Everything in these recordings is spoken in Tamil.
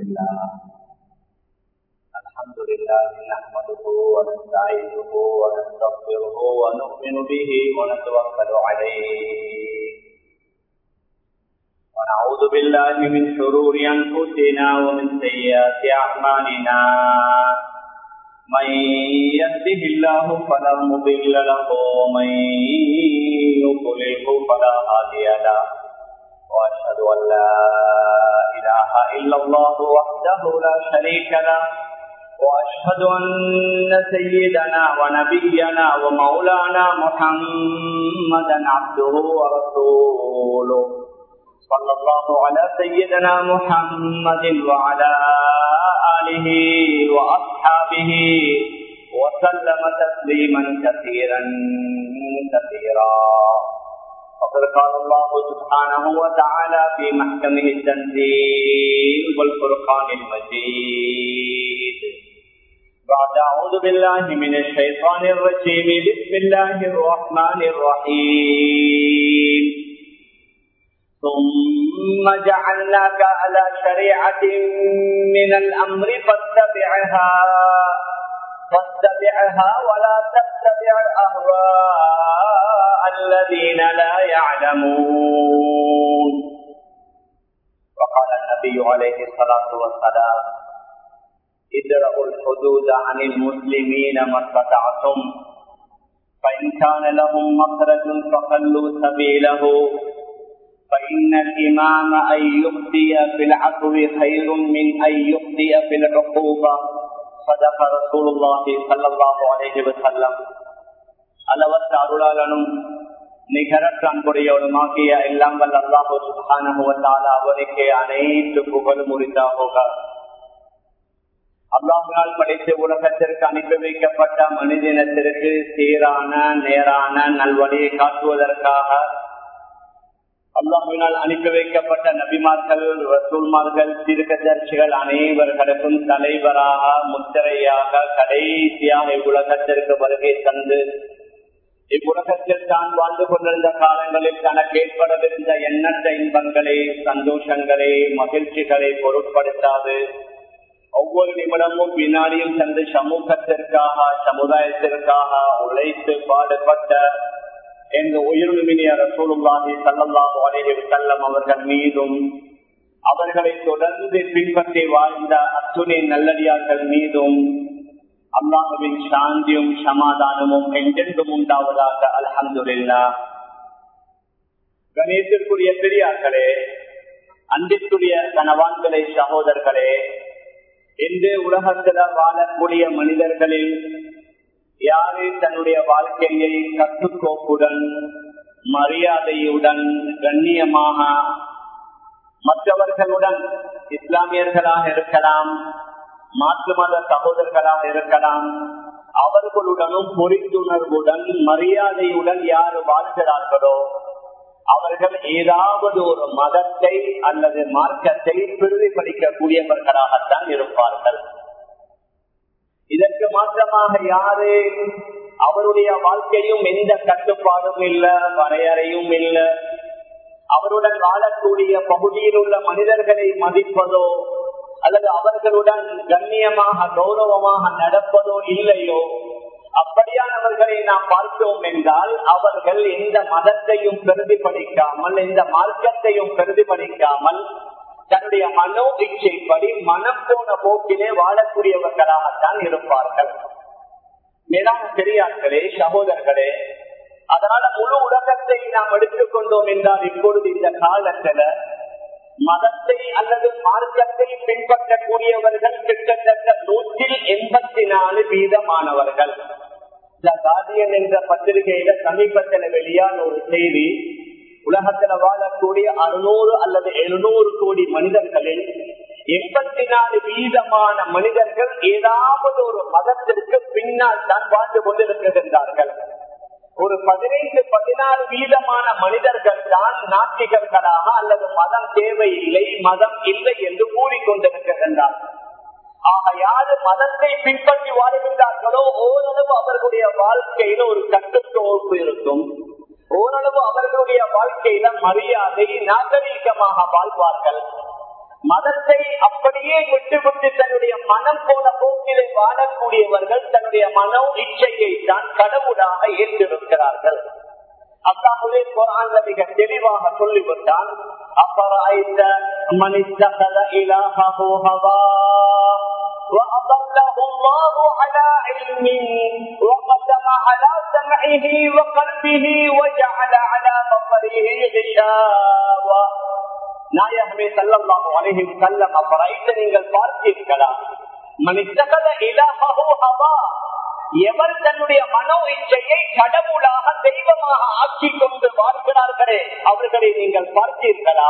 لله الحمد لله نحمده ونستعينه ونستغفره ونؤمن به ونتوكل عليه ونعوذ بالله من شرور أنفسنا ومن سيئات أعمالنا من يهده الله فلا مضل له ومن يضلله فلا هادي له واشهد ان لا اله الا الله وحده لا شريك له واشهد ان سيدنا ونبينا ومولانا محمدا عبده ورسوله صلى الله على سيدنا محمد وعلى آله وأصحابه وسلم تسليما كثيرا كثيرا فقد قال الله سبحانه وتعالى في محكمه التنزيل والفرقان المجيد بعد أعوذ بالله من الشيطان الرجيم بسم الله الرحمن الرحيم ثم جعلناك على شريعة من الأمر فاتبعها فاتبعها ولا تتبع أهواء الذين لا يعلمون وقال النبي عليه الصلاة والسلام ادرأوا الحدود عن المسلمين ما استطعتم فإن كان لهم مخرج فخلوا سبيله فإن الإمام أن يفتي في العفو خير من أن يفتي في العقوبة صدق رسول الله صلى الله عليه وسلم அளவற்ற அருளாளனும் நிகரற்ற அன்புடையவனுமாகிய எல்லாம் வல்ல அல்லாஹு சுபானுவத்தால் அவனுக்கு அனைத்து புகழும் உரித்தாக அல்லாஹால் படைத்த உலகத்திற்கு அனுப்பி வைக்கப்பட்ட மனிதனத்திற்கு சீரான நேரான நல்வழியை காட்டுவதற்காக அல்லாஹினால் அனுப்பி வைக்கப்பட்ட நபிமார்கள் ரசூல்மார்கள் தீர்க்கதர்சிகள் அனைவர்களுக்கும் தலைவராக முத்திரையாக கடைசியாக இவ்வுலகத்திற்கு வருகை தந்து இவ்வுலகத்தில் தான் வாழ்ந்து கொண்டிருந்த காலங்களில் தனக்கு ஏற்படவிருந்த எண்ணற்ற இன்பங்களை சந்தோஷங்களை மகிழ்ச்சிகளை பொருட்படுத்தாது ஒவ்வொரு நிமிடமும் வினாடியும் தந்து சமூகத்திற்காக சமுதாயத்திற்காக உழைத்து பாடுபட்ட எங்க உயிர்மினிய ரசூலுல்லாஹி சல்லல்லாஹு அலைஹி வஸல்லம் அவர்கள் மீதும் அவர்களை தொடர்ந்து பின்பற்றி வாழ்ந்த அத்துணை நல்லடியார்கள் மீதும் அல்லாஹுவின் சாந்தியும் சமாதானமும் என்றென்றும் உண்டாவதாக அல்ஹம்துலில்லா கணேசத்திற்குரிய பெரியார்களே அன்பிற்குரிய கனவான்களே சகோதரர்களே இந்த உலகத்துல வாழக்கூடிய மனிதர்களில் யாரு தன்னுடைய வாழ்க்கையை கட்டுக்கோப்புடன் மரியாதையுடன் கண்ணியமாக மற்றவர்களுடன் இஸ்லாமியர்களாக இருக்கலாம் மாற்று மத சகோதரர்களாக இருக்கலாம் அவர்களுடனும் புரிந்துணர்வுடன் மரியாதையுடன் யார் வாழ்கிறார்களோ அவர்கள் ஏதாவது ஒரு மதத்தை அல்லது மார்க்கத்தை பிரதிபலிக்கக்கூடியவர்களாகத்தான் இருப்பார்கள் இதற்கு மாற்றமாக யாரு அவருடைய வாழ்க்கையும் எந்த கட்டுப்பாடும் இல்ல வரையறையும் இல்ல அவருடன் வாழக்கூடிய பகுதியில் உள்ள மனிதர்களை மதிப்பதோ அல்லது அவர்களுடன் கண்ணியமாக கௌரவமாக நடப்பதோ இல்லையோ அப்படியானவர்களை நாம் பார்த்தோம் என்றால் அவர்கள் எந்த மதத்தையும் பிரதிபலிக்காமல் எந்த மார்க்கத்தையும் பிரதிபலிக்காமல் தன்னுடைய மனோ இச்சைப்படி மனம் போன போக்கிலே வாழக்கூடியவர்களாகத்தான் இருப்பார்கள் மேலான பெரியார்களே சகோதரர்களே அதனால முழு உலகத்தை நாம் எடுத்துக்கொண்டோம் என்றால் இப்பொழுது இந்த காலத்துல மதத்தை அல்லது மார்க்கத்தை பின்பற்றக்கூடியவர்கள் கிட்டத்தட்ட நூற்றில் எண்பத்தி நாலு வீதமானவர்கள் கார்டியன் என்ற பத்திரிகையில சமீபத்தில் வெளியான ஒரு செய்தி உலகத்துல வாழக்கூடிய அறுநூறு அல்லது எழுநூறு கோடி மனிதர்களில் எண்பத்தி நாலு வீதமான மனிதர்கள் ஏதாவது ஒரு மதத்திற்கு பின்னால் தான் வாழ்ந்து கொண்டிருக்கின்றார்கள் ஒரு பதினைந்து பதினாறு வீதமான மனிதர்கள் தான் நாத்திகர்களாக அல்லது மதம் தேவையில்லை மதம் இல்லை என்று கூறிக்கொண்டிருக்கின்றார்கள் ஆக யாரு மதத்தை பின்பற்றி வாழ்கின்றார்களோ ஓரளவு அவர்களுடைய வாழ்க்கையில ஒரு கட்டுக்கோப்பு இருக்கும் ஓரளவு அவர்களுடைய வாழ்க்கையில மரியாதை நாகரீகமாக வாழ்வார்கள் மதத்தை அப்படியே விட்டு விட்டு தன்னுடைய மனம் போன போக்கிலே வாழக்கூடியவர்கள் தன்னுடைய மனோ இச்சையை தான் கடவுளாக ஏற்றிருக்கிறார்கள் அல்லாஹுவே குரான்ல மிக தெளிவாக சொல்லிவிட்டான் அப்பராய்த்த மனிதகத இலாஹு ஹவா وأضله الله على علم وختم على سمعه وقلبه وجعل على بصره غشاوة நாயகமே சல்லல்லாஹு அலைஹி வஸல்லம் அப்பரைத்த நீங்கள் பார்த்தீர்களா மனிதகத இலாஹு ஹவா எவர் தன்னுடைய மனோ இச்சையை கடவுளாக தெய்வமாக ஆக்கி கொண்டு வாழ்கிறார்களே அவர்களை நீங்கள் பார்த்தீர்களா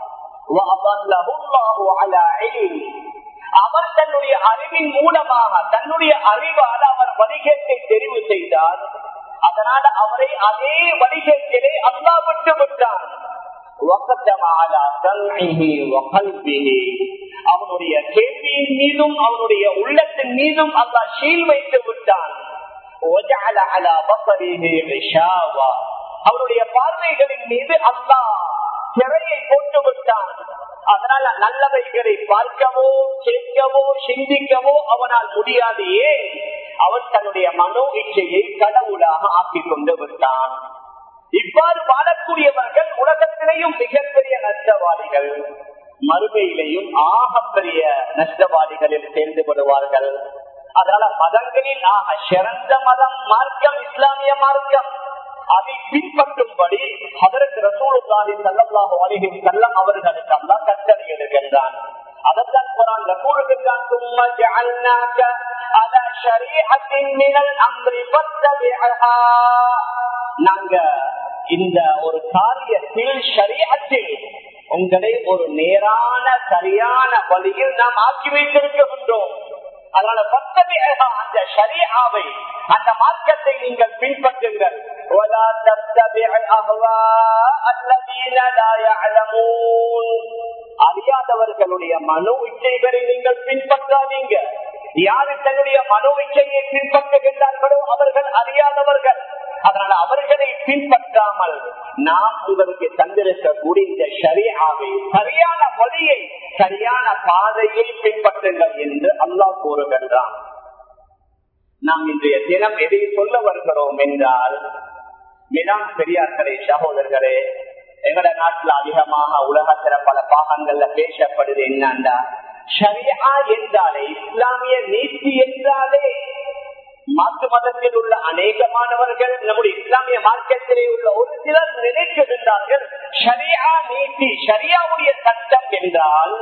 அவர் தன்னுடைய அறிவின் மூலமாக தன்னுடைய அறிவால் அவர் வழிகேட்டை தெரிவு செய்தார் அதனால் அவரை அதே வழிகேட்டிலே அல்லா விட்டு விட்டார் அவனுடைய கேள்வியின் மீதும் அவனுடைய உள்ளத்தின் மீதும் அல்லா ஷீல் வைத்து விட்டான் அவருடைய பார்வைகளின் மீது அல்லா சிறையை போட்டு விட்டான் அதனால நல்லவைகளை பார்க்கவோ கேட்கவோ சிந்திக்கவோ அவனால் முடியாது ஏன் அவன் தன்னுடைய மனோ இச்சையை கடவுளாக ஆக்கிக் கொண்டு விட்டான் இவ்வாறு வாழக்கூடியவர்கள் உலகத்திலேயும் மிகப்பெரிய நஷ்டவாதிகள் மறுமையிலையும் ஆகப்பெரிய நஷ்டவாதிகளில் சேர்ந்து விடுவார்கள் அதனால மதங்களில் ஆக சிறந்த மதம் மார்க்கம் இஸ்லாமிய மார்க்கம் அதை பின்பற்றும்படி அதற்கு ரசூலுல்லாஹி ஸல்லல்லாஹு அலைஹி வஸல்லம் அவர்களுக்கு அல்லாஹ் கட்டளை எடுக்கின்றான் அதத்தான் குர்ஆன் ரசூலுக்குதான் சும்மா ஜஅல்னாக அலா ஷரீஅத்தின் மினல் அம்ரி ஃபத்தபிஹா நாங்க இந்த ஒரு காரியத்தில் ஷரீஅத்தில் உங்களை ஒரு நேரான சரியான வழியில் நாம் ஆக்கி வைத்திருக்கின்றோம் அதனால பத்தவி அந்த ஷரியாவை அந்த மார்க்கத்தை நீங்கள் பின்பற்றுங்கள் ولا تتبع اهواء الذين لا يعلمون அறியாதவர்களுடைய மனோ இச்சைகளை நீங்கள் பின்பற்றாதீங்க யாரு தன்னுடைய மனோ இச்சையை பின்பற்றுகின்றார்களோ அவர்கள் அறியாதவர்கள் அதனால அவர்களை பின்பற்றாமல் நாம் உங்களுக்கு தந்திருக்கக்கூடிய இந்த ஷரியாவை சரியான வழியை சரியான பாதையை பின்பற்றுங்கள் என்று அல்லாஹ் கூறுகின்றான் நாம் இன்றைய தினம் எதை சொல்ல வருகிறோம் என்றால் மிதான் பெரியார்களே சகோதரர்களே எங்கட நாட்டுல அதிகமாக உலகத்துல பல பாகங்கள்ல பேசப்படுது என்னண்டா ஷரியா என்றாலே இஸ்லாமிய நீதி என்றாலே மாற்று மதத்தில் உள்ள அநேகமானவர்கள் நம்முடைய இஸ்லாமிய மார்க்கத்திலே உள்ள ஒரு சிலர் நினைக்கின்றார்கள் ஷரியா நீதி ஷரியாவுடைய சட்டம் என்றால்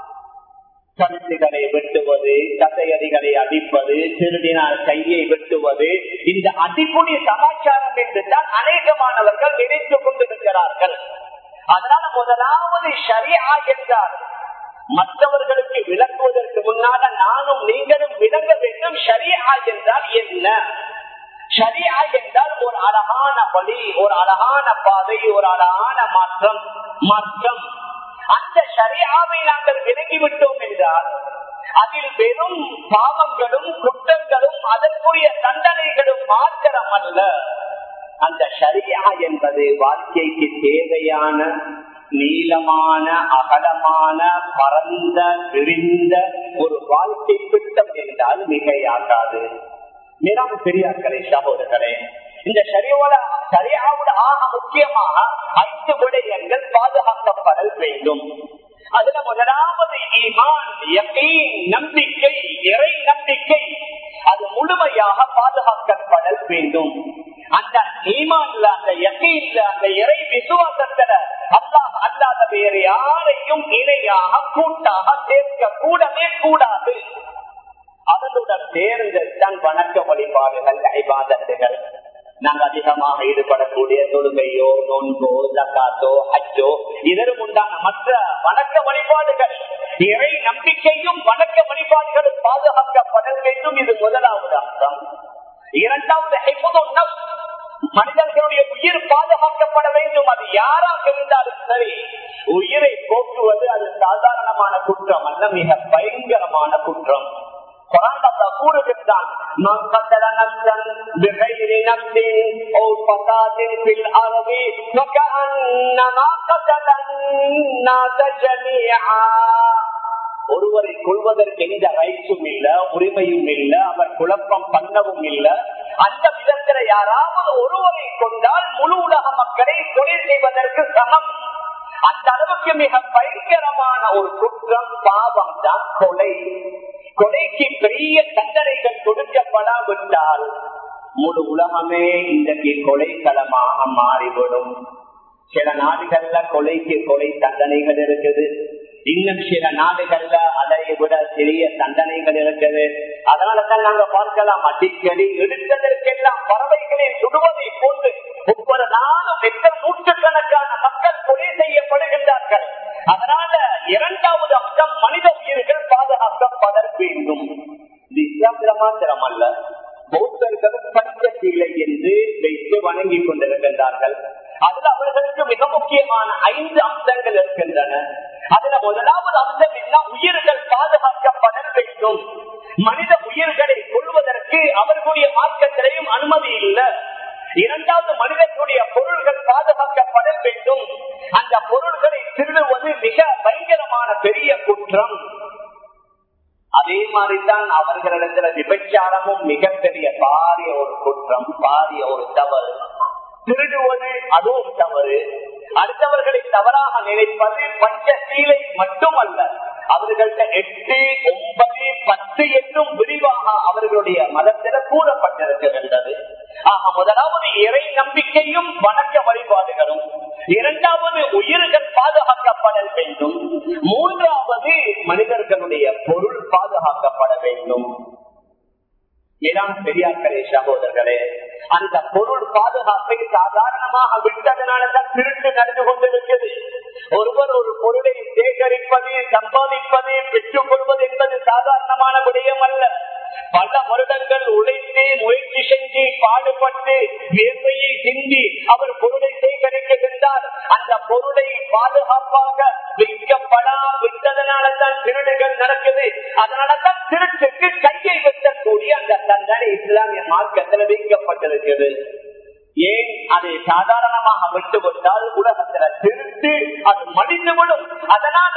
கழுத்துகளை வெட்டுவது கதையடிகளை அடிப்பது திருடினால் கையை வெட்டுவது இந்த அடிப்புடைய சமாச்சாரம் என்று தான் அநேகமானவர்கள் நினைத்துக் கொண்டிருக்கிறார்கள் அதனால முதலாவது ஷரியா என்றார் மற்றவர்களுக்கு விளக்குவதற்கு முன்னால நானும் நீங்களும் விளங்க வேண்டும் ஷரியா என்றால் என்ன ஷரியா என்றால் ஒரு அழகான வழி ஒரு அழகான பாதை ஒரு அழகான மாற்றம் மாற்றம் அந்த ஷரியாவை நாங்கள் விலகிவிட்டோம் என்றால் அதில் வெறும் பாவங்களும் குற்றங்களும் அதற்குரிய தண்டனைகளும் மாத்திரம் அல்ல அந்த ஷரியா என்பது வாழ்க்கைக்கு தேவையான நீளமான அகலமான பரந்த விரிந்த ஒரு வாழ்க்கை திட்டம் என்றால் மிகையாகாது மிகவும் பெரியார்களே சகோதரர்களே இந்த சரியோட சரியாவோட ஆக முக்கியமாக ஐந்து விடயங்கள் பாதுகாக்கப்படல் வேண்டும் அதுல முதலாவது ஈமான் நம்பிக்கை இறை நம்பிக்கை அது முழுமையாக பாதுகாக்கப்படல் வேண்டும் அந்த ஈமான்ல அந்த யக்கீன்ல அந்த இறை விசுவாசத்துல அல்லாஹ் அல்லாத வேறு யாரையும் இணையாக கூட்டாக சேர்க்க கூடவே கூடாது அதனுடன் சேர்ந்து தான் வணக்க வழிபாடுகள் ஐபாதத்துகள் நாங்கள் அதிகமாக ஈடுபடக்கூடிய தொழுகையோ நோன்போ ஜக்காத்தோ அச்சோ இதற்கு உண்டான மற்ற வணக்க வழிபாடுகள் இறை நம்பிக்கையும் வணக்க வழிபாடுகளும் பாதுகாக்கப்பட வேண்டும் இது முதலாவது அம்சம் இரண்டாவது மனிதர்களுடைய உயிர் பாதுகாக்கப்பட வேண்டும் அது யாராக இருந்தாலும் சரி உயிரை போக்குவது அது சாதாரணமான குற்றம் அல்ல மிக பயங்கரமான குற்றம் குரான் அல்லாஹ் கூறுகின்றான் من قتل نفسا بغير نفس او فساد في الارض فكانما قتل الناس جميعا ஒருவரை கொள்வதற்கு எந்த ரைட்ஸும் இல்ல உரிமையும் இல்ல அவர் குழப்பம் பண்ணவும் இல்ல அந்த விதத்துல யாராவது ஒருவரை கொண்டால் முழு உலக மக்களை கொலை செய்வதற்கு சமம் அந்த அளவுக்கு மிக பயங்கரமான ஒரு குற்றம் பாவம் தான் கொலை கொலைக்கு பெரிய தண்டனைகள் கொடுக்கப்படாவிட்டால் முழு உலகமே இன்றைக்கு கொலைக்களமாக மாறிவிடும் சில நாடுகள்ல கொலைக்கு கொலை தண்டனைகள் இருக்குது இன்னும் சில நாடுகள்ல அதை விட சிறிய தண்டனைகள் இருக்குது அதனாலதான் நாங்க பார்க்கலாம் அடிக்கடி எடுத்ததற்கெல்லாம் பறவைகளை சுடுவதை போன்று ஒவ்வொரு நாளும் எத்தனை நூற்றுக்கணக்கான மக்கள் கொலை செய்யப்படுகின்றார்கள் அதனால இரண்டாவது அம்சம் மனித உயிர்கள் பாதுகாக்கப்பட வேண்டும் இது இஸ்லாமில மாத்திரம் அல்ல பௌத்தர்களும் பஞ்சசீலை என்று வைத்து வணங்கிக் கொண்டிருக்கின்றார்கள் அதுல அவர்களுக்கு மிக முக்கியமான ஐந்து அம்சங்கள் இருக்கின்றன அதுல முதலாவது அம்சம் என்ன உயிர்கள் பாதுகாக்கப்பட வேண்டும் மனித உயிர்களை கொள்வதற்கு அவர்களுடைய மார்க்கத்திலையும் அனுமதி இல்லை இரண்டாவது மனிதர்களுடைய பொருள்கள் பாதுகாக்கப்பட வேண்டும் அந்த பொருள்களை திருடுவது மிக பயங்கரமான பெரிய குற்றம் அதே மாதிரிதான் அவர்களிடத்துல விபச்சாரமும் மிகப்பெரிய பாரிய ஒரு குற்றம் பாரிய ஒரு தவறு திருடுவது அதுவும் தவறு அடுத்தவர்களை தவறாக நினைப்பது பஞ்ச சீலை மட்டுமல்ல அவர்கள்ட்ட எட்டு ஒன்பது பத்து என்றும் விரிவாக அவர்களுடைய மதத்தில கூறப்பட்டிருக்கின்றது ஆக முதலாவது இறை நம்பிக்கையும் வணக்க வழிபாடுகளும் இரண்டாவது உயிர்கள் பாதுகாக்கப்பட வேண்டும் மூன்றாவது மனிதர்களுடைய பொருள் பாதுகாக்கப்பட வேண்டும் மேலான பெரியார்களே சகோதரர்களே அந்த பொருள் பாதுகாப்பை சாதாரணமாக விட்டதனாலதான் திருட்டு நடந்து கொண்டிருக்கிறது ஒருவர் ஒரு பொருளை சேகரிப்பது சம்பாதிப்பது பெற்றுக் கொள்வது என்பது சாதாரணமான விடயம் அல்ல பல வருடங்கள் உழைத்து முயற்சி செஞ்சு பாடுபட்டு வேர்வையை சிந்தி அவர் பொருளை சேகரிக்கின்றார் அந்த பொருளை பாதுகாப்பாக வைக்கப்படா விட்டதனால தான் திருடுகள் நடக்குது அதனாலதான் திருட்டுக்கு கையை வெட்டக்கூடிய அந்த தண்டனை இஸ்லாமிய மார்க்கத்தில் வைக்கப்பட்டிருக்கிறது ஏன் அதை சாதாரணமாக விட்டுவிட்டால் உலகத்துல திருட்டு அது மடிந்துவிடும் அதனால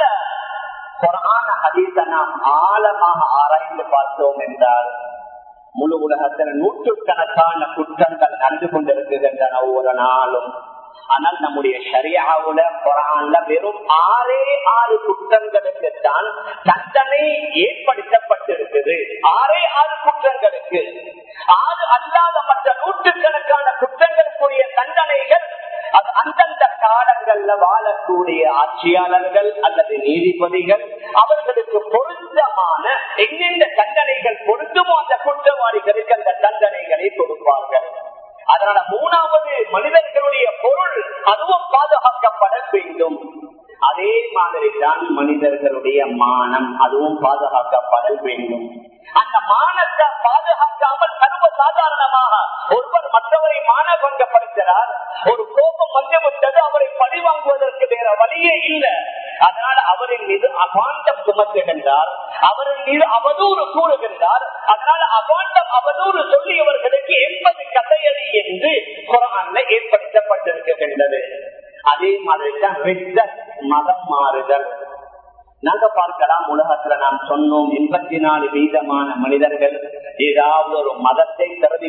குரான ஹதீச நாம் ஆழமாக ஆராய்ந்து பார்த்தோம் என்றால் முழு உலகத்தில் நூற்றுக்கணக்கான குற்றங்கள் நடந்து கொண்டிருக்கின்றன ஒவ்வொரு நாளும் ஆனால் நம்முடைய சரியாவுல குரான்ல வெறும் ஆறே ஆறு குற்றங்களுக்குத்தான் தண்டனை ஏற்படுத்தப்பட்டிருக்குது ஆறே ஆறு குற்றங்களுக்கு ஆறு அல்லாத மற்ற நூற்றுக்கணக்கான குற்றங்களுக்குரிய தண்டனைகள் அது அந்தந்த காலங்கள்ல வாழக்கூடிய ஆட்சியாளர்கள் அல்லது நீதிபதிகள் அவர்களுக்கு பொருத்தமான எந்தெந்த தண்டனைகள் பொருந்துமோ அந்த குற்றவாளிகளுக்கு அந்த தண்டனைகளை கொடுப்பார்கள் அதனால மூணாவது மனிதர்களுடைய பொருள் அதுவும் பாதுகாக்கப்பட வேண்டும் அதே மாதிரி தான் மனிதர்களுடைய மானம் அதுவும் பாதுகாக்கப்பட வேண்டும் அந்த மானத்தை பாதுகாக்காமல் சர்வ சாதாரணமாக ஒருவர் மற்றவரை மானபங்கப்படுத்துகிறார் ஒரு கோபம் வந்துவிட்டது அவரை பழி வாங்குவதற்கு வேற வழியே இல்லை அதனால் அவரின் மீது அபாண்டம் சுமத்துகின்றார் அவரின் மீது அவதூறு கூறுகின்றார் அதனால அபாண்டம் அவதூறு சொல்லியவர்களுக்கு எண்பது கதையடி என்று குரான்ல ஏற்படுத்தப்பட்டிருக்கின்றது அதே மாதிரிதான் மதம் மாறுதல் நாங்க பார்க்கலாம் உலகத்துல நாம் சொன்னோம் எண்பத்தி நாலு வீதமான மனிதர்கள் ஏதாவது ஒரு மதத்தை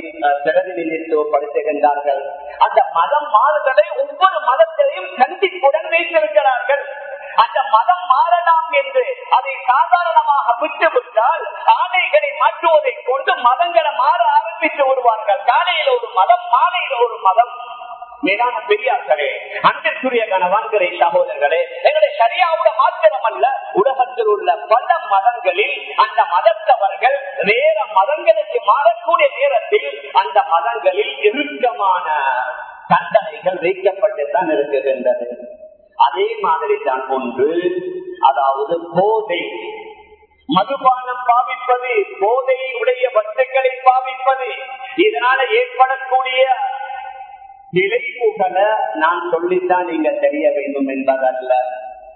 பிரதிநிதித்துவப்படுத்துகின்றார்கள் அந்த மதம் மாறுதலை ஒவ்வொரு மதத்தையும் கண்டிப்புடன் வைத்திருக்கிறார்கள் அந்த மதம் மாறலாம் என்று அதை சாதாரணமாக விட்டுவிட்டால் ஆடைகளை மாற்றுவதை கொண்டு மதங்களை மாற ஆரம்பித்து வருவார்கள் காலையில ஒரு மதம் மாலையில ஒரு மதம் மேலான பெரியார்களே அன்பிற்குரிய கணவான்களே சகோதரர்களே எங்களை சரியாவுட மாத்திரம் அல்ல உலகத்தில் உள்ள பல மதங்களில் அந்த மதத்தவர்கள் வேற மதங்களுக்கு மாறக்கூடிய நேரத்தில் அந்த மதங்களில் இறுக்கமான தண்டனைகள் வைக்கப்பட்டுத்தான் இருக்குகின்றது அதே மாதிரி தான் ஒன்று அதாவது போதை மதுபானம் பாவிப்பது போதையை உடைய வஸ்துக்களை பாவிப்பது இதனால ஏற்படக்கூடிய விளைவுகளை நான் சொல்லித்தான் நீங்க தெரிய வேண்டும் என்பதல்ல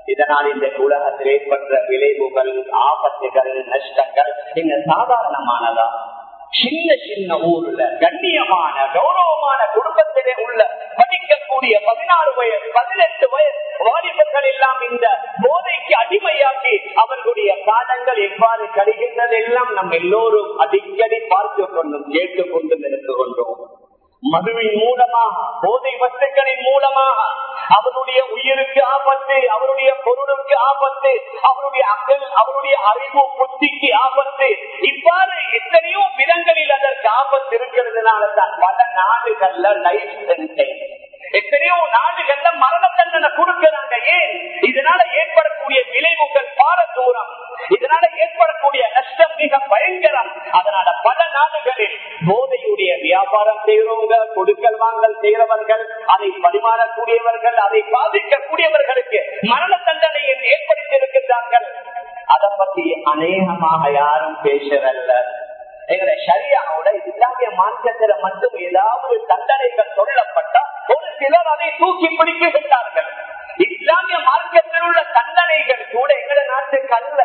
இதனால் இந்த உலகத்தில் ஏற்பட்ட விளைவுகள் ஆபத்துகள் நஷ்டங்கள் இந்த சாதாரணமானதா சின்ன சின்ன ஊர்ல கண்ணியமான கௌரவமான குடும்பத்திலே உள்ள படிக்கக்கூடிய பதினாறு வயது பதினெட்டு வயது வாலிபர்கள் எல்லாம் இந்த போதைக்கு அடிமையாக்கி அவர்களுடைய காலங்கள் எவ்வாறு கழிகின்றது எல்லாம் நம் எல்லோரும் அடிக்கடி பார்த்து கொண்டும் கேட்டுக் கொண்டும் இருந்து கொண்டோம் மதுவின் மூலமாக போதை வஸ்துக்களின் மூலமாக அவருடைய உயிருக்கு ஆபத்து அவருடைய பொருளுக்கு ஆபத்து அவருடைய அக்கல் அவருடைய அறிவு புத்திக்கு ஆபத்து இவ்வாறு எத்தனையோ விதங்களில் அதற்கு ஆபத்து இருக்கிறதுனால தான் பல நாடுகள்ல லைஃப் சென்டென்ஸ் எத்தனையோ நாடுகள்ல மரண தண்டனை கொடுக்கிறாங்க ஏன் இதனால ஏற்படக்கூடிய விளைவுகள் பார தூரம் இதனால ஏற்படக்கூடிய நஷ்டம் மிக பயங்கரம் அதனால பல நாடுகளில் போதையுடைய வியாபாரம் செய்யறவங்க கொடுக்கல் வாங்கல் செய்யறவர்கள் அதை பரிமாறக்கூடியவர்கள் அதை பாதிக்கக்கூடியவர்களுக்கு மரண தண்டனை ஏற்படுத்தி இருக்கின்றார்கள் அதை பத்தி அநேகமாக யாரும் பேசுறல்ல எங்களை சரியாவோட இஸ்லாமிய மார்க்கத்துல மட்டும் ஏதாவது தண்டனைகள் சொல்லப்பட்டா ஒரு சிலர் அதை தூக்கி பிடிக்கின்றார்கள் இஸ்லாமிய மார்க்கத்தில் உள்ள தண்டனைகள் கூட எங்கட நாட்டுக்கு அல்ல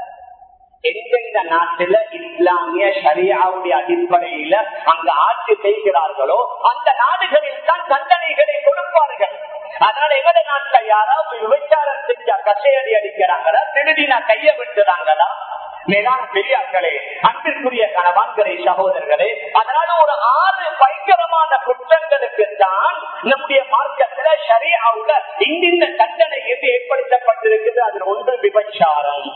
எந்தெந்த நாட்டுல இஸ்லாமிய சரியாவுடைய அடிப்படையில அங்க ஆட்சி செய்கிறார்களோ அந்த நாடுகளில் தான் தண்டனைகளை கொடுப்பார்கள் அதனால எங்கட நாட்டுல யாராவது விபச்சாரம் செஞ்சா கசையடி அடிக்கிறாங்களா திருடினா கைய விட்டுறாங்களா மேலான பெரியார்களே அன்பிற்குரிய கணவான்களே சகோதரர்களே அதனால ஒரு ஆறு பயங்கரமான குற்றங்களுக்கு தான் நம்முடைய மார்க்கத்துல சரியாவுல இந்த தண்டனை எது ஏற்படுத்தப்பட்டிருக்குது அதில் ஒன்று விபச்சாரம்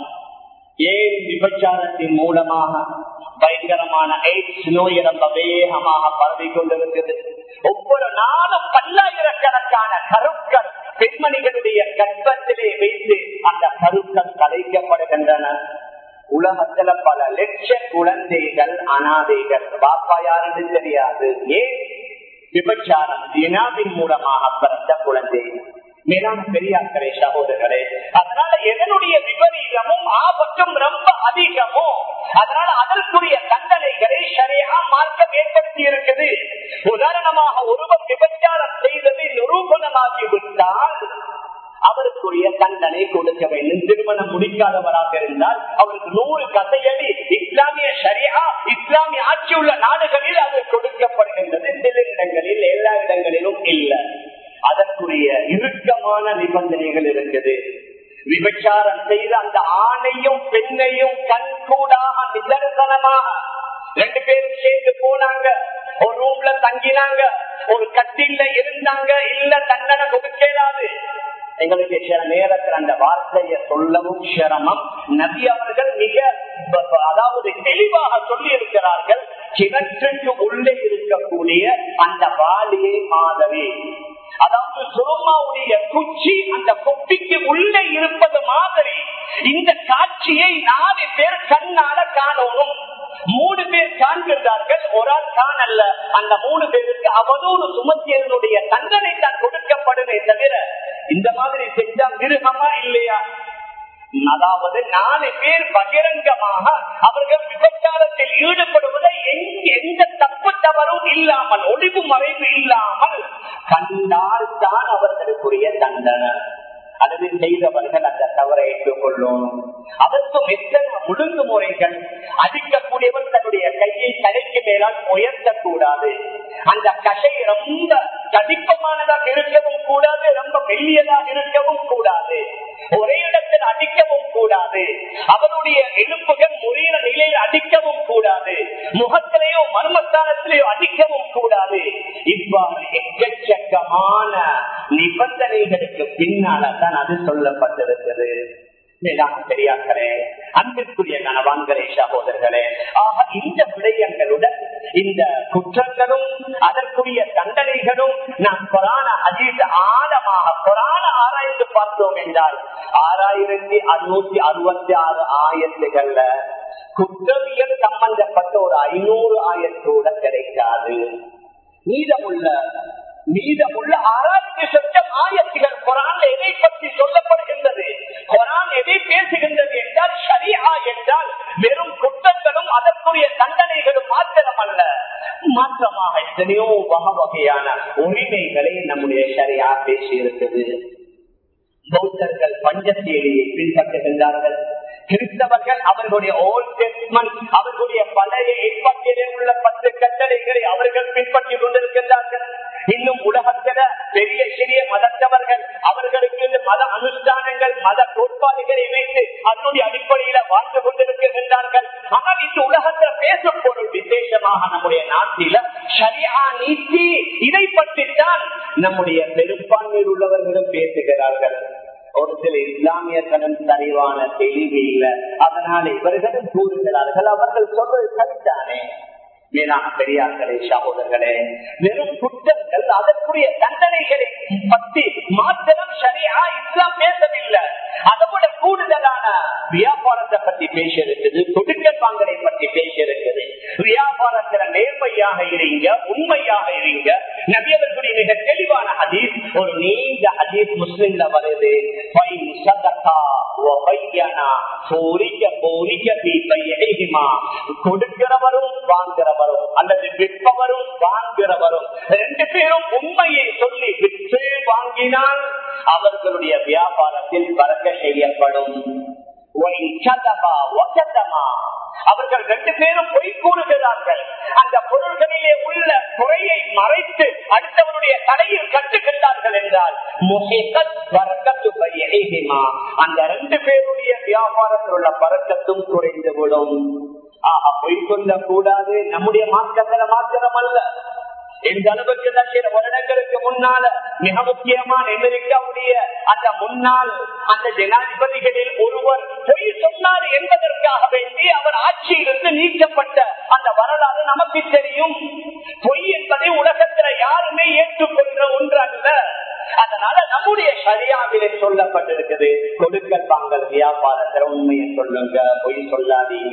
ஏன் விபச்சாரத்தின் மூலமாக பயங்கரமான எய்ட்ஸ் நோய் ரொம்ப வேகமாக பரவி கொண்டிருக்கிறது ஒவ்வொரு நாளும் பல்லாயிரக்கணக்கான கருக்கள் பெண்மணிகளுடைய கற்பத்திலே வைத்து அந்த கருக்கள் கலைக்கப்படுகின்றன உலகத்துல பல லட்ச குழந்தைகள் அனாதைகள் பாப்பா யாருன்னு தெரியாது ஏன் விபச்சாரம் தினாவின் மூலமாக பிறந்த குழந்தைகள் மேலான பெரியார்களே சகோதரர்களே அதனால எதனுடைய விபரீதமும் ஆபத்தும் ரொம்ப அதிகமோ அதனால அதற்குரிய தண்டனைகளை சரியா மார்க்கம் ஏற்படுத்தி இருக்குது உதாரணமாக ஒருவர் விபச்சாரம் செய்தது நிரூபணமாகி விட்டால் அவருக்குரிய தண்டனை கொடுக்க வேண்டும் திருமணம் முடிக்காதவராக இருந்தால் அவருக்கு நூறு கதையடி இஸ்லாமிய சரியா இஸ்லாமிய ஆட்சி உள்ள நாடுகளில் அது கொடுக்கப்படுகின்றது சில இடங்களில் எல்லா இடங்களிலும் இல்லை அதற்குரிய இறுக்கமான நிபந்தனைகள் இருக்குது விபச்சாரம் செய்த அந்த ஆணையும் பெண்ணையும் கண்கூடாக நிதர்சனமாக ரெண்டு பேரும் சேர்ந்து போனாங்க ஒரு ரூம்ல தங்கினாங்க ஒரு கட்டில இருந்தாங்க இல்ல தண்டனை கொடுக்கலாது எங்களுக்கு சில நேரத்தில் அந்த வார்த்தையை சொல்லவும் சிரமம் நபி அவர்கள் மிக அதாவது தெளிவாக சொல்லி இருக்கிறார்கள் கிணற்றுக்கு உள்ளே இருக்கக்கூடிய அந்த வாலியை மாதவி அதாவது சோமாவுடைய குச்சி அந்த கொப்பிக்கு உள்ளே இருப்பது மாதிரி இந்த காட்சியை நாலு பேர் கண்ணால காணணும் மூணு பேர் காண்கிறார்கள் ஒரு ஆள் காணல்ல அந்த மூணு பேருக்கு அவதூறு சுமத்தியதனுடைய தண்டனை தான் கொடுக்கப்படுமே தவிர இந்த மாதிரி செஞ்சா மிருகமா இல்லையா அதாவது நாலு பேர் பகிரங்கமாக அவர்கள் விபச்சாரத்தில் ஈடுபடுவதை எந்த தப்பு தவறும் இல்லாமல் ஒளிவு மறைவு இல்லாமல் கண்டால் தான் அவர்களுக்குரிய தண்டனை அல்லது செய்தவர்கள் அந்த தவறை ஏற்றுக்கொள்ளும் அதற்கும் எத்தனை ஒழுங்குமுறைகள் அடிக்கக்கூடியவர் தன்னுடைய கையை தலைக்கு மேலால் உயர்த்தக்கூடாது அந்த கசை ரொம்ப கடிப்பமானதாக இருக்கவும் கூடாது ரொம்ப மெல்லியதாக இருக்கவும் கூடாது ஒரே இடத்தில் அடிக்கவும் கூடாது அவருடைய எலும்புகள் முறியிற நிலையில் அடிக்கவும் கூடாது முகத்திலேயோ மர்மஸ்தானத்திலேயோ அடிக்கவும் கூடாது இவ்வாறு எக்கச்சக்கமான நிபந்தனைகளுக்கு பின்னால்தான் அது சொல்லப்பட்டிருக்கிறது பெரியார்களே அன்பிற்குரிய கணவான்களே சகோதரர்களே ஆக இந்த விடயங்களுடன் இந்த குற்றங்களும் அதற்குரிய தண்டனைகளும் நாம் கொரான அதீத ஆழமாக கொரான ஆராய்ந்து பார்த்தோம் என்றால் ஆறாயிரத்தி அறுநூத்தி அறுபத்தி ஆறு ஆயிரத்துகள்ல குற்றவியல் சம்பந்தப்பட்ட ஒரு ஐநூறு ஆயிரத்தோட கிடைக்காது மீதமுள்ள மீதமுள்ள ஆறாயிரத்தி சொச்சம் ஆயத்துகள் குரான் எதை பற்றி சொல்லப்படுகின்றது குரான் எதை பேசுகின்றது என்றால் ஷரியா என்றால் வெறும் குற்றங்களும் அதற்குரிய தண்டனைகளும் மாத்திரம் அல்ல மாற்றமாக எத்தனையோ வகை வகையான உரிமைகளை நம்முடைய ஷரியா பேசி இருக்குது பௌத்தர்கள் பஞ்சத்தேலியை பின்பற்றுகின்றார்கள் கிறிஸ்தவர்கள் அவர்களுடைய ஓல்ட் டெஸ்ட்மெண்ட் அவர்களுடைய பழைய ஏற்பாட்டிலே உள்ள பத்து கட்டளைகளை அவர்கள் பின்பற்றிக் கொண்டிருக்கின்றார்கள் இன்னும் உலகத்தில பெரிய சிறிய மதத்தவர்கள் அவர்களுக்கு இந்த மத அனுஷ்டானங்கள் மத கோட்பாடுகளை வைத்து அதனுடைய அடிப்படையில வாழ்ந்து கொண்டிருக்கின்றார்கள் ஆனால் இந்த உலகத்தில் பேசும் பொருள் விசேஷமாக நம்முடைய நாட்டில சரியா நீத்தி இதை பற்றித்தான் நம்முடைய பெரும்பான்மையில் உள்ளவர்களும் பேசுகிறார்கள் ஒரு சில இஸ்லாமியர்களும் சரிவான தெளிவு இல்லை அதனால இவர்களும் கூறுகிறார்கள் அவர்கள் சொல்வது சரித்தானே மேலான பெரியார்களே சகோதரர்களே வெறும் குற்றங்கள் அதற்குரிய தண்டனைகளை பற்றி மாத்திரம் சரியா இஸ்லாம் பேசவில்லை அதை விட கூடுதலான வியாபாரத்தை பற்றி பேச இருக்குது கொடுக்கல் வாங்கலை பற்றி பேச இருக்குது வியாபாரத்துல நேர்மையாக இருங்க உண்மையாக இருங்க நபியவர்களுடைய மிக தெளிவான ஹதீஸ் ஒரு நீண்ட ஹதீஸ் முஸ்லிம்ல வருது கொடுக்கிறவரும் வாங்குறவரும் அல்லது விற்பவரும் வாங்குறவரும் ரெண்டு பேரும் உண்மையை சொல்லி விற்று வாங்கினால் அவர்களுடைய வியாபாரத்தில் பறக்க செய்யப்படும் அவர்கள் ரெண்டு பேரும் பொய் கூறுகிறார்கள் அந்த பொருள்களிலே உள்ள குறையை மறைத்து அடுத்தவருடைய தலையில் கட்டுகின்றார்கள் என்றால் அந்த ரெண்டு பேருடைய வியாபாரத்தில் உள்ள பறக்கத்தும் குறைந்துவிடும் ஆஹா பொய் சொல்ல கூடாது நம்முடைய மாற்றத்துல மாத்திரம் அல்ல எந்த அளவுக்கு சில வருடங்களுக்கு முன்னால மிக முக்கியமான அமெரிக்காவுடைய அந்த முன்னாள் அந்த ஜனாதிபதிகளில் ஒருவர் பொய் சொன்னார் என்பதற்காக வேண்டி அவர் ஆட்சியிலிருந்து நீக்கப்பட்ட அந்த வரலாறு நமக்கு தெரியும் பொய் என்பதை உலகத்துல யாருமே ஏற்றுக்கொள்கிற ஒன்று அல்ல அதனால நம்முடைய சரியாவிலே சொல்லப்பட்டிருக்குது கொடுக்கல் வாங்கல் வியாபாரத்துல உண்மையை சொல்லுங்க பொய் சொல்லாதீங்க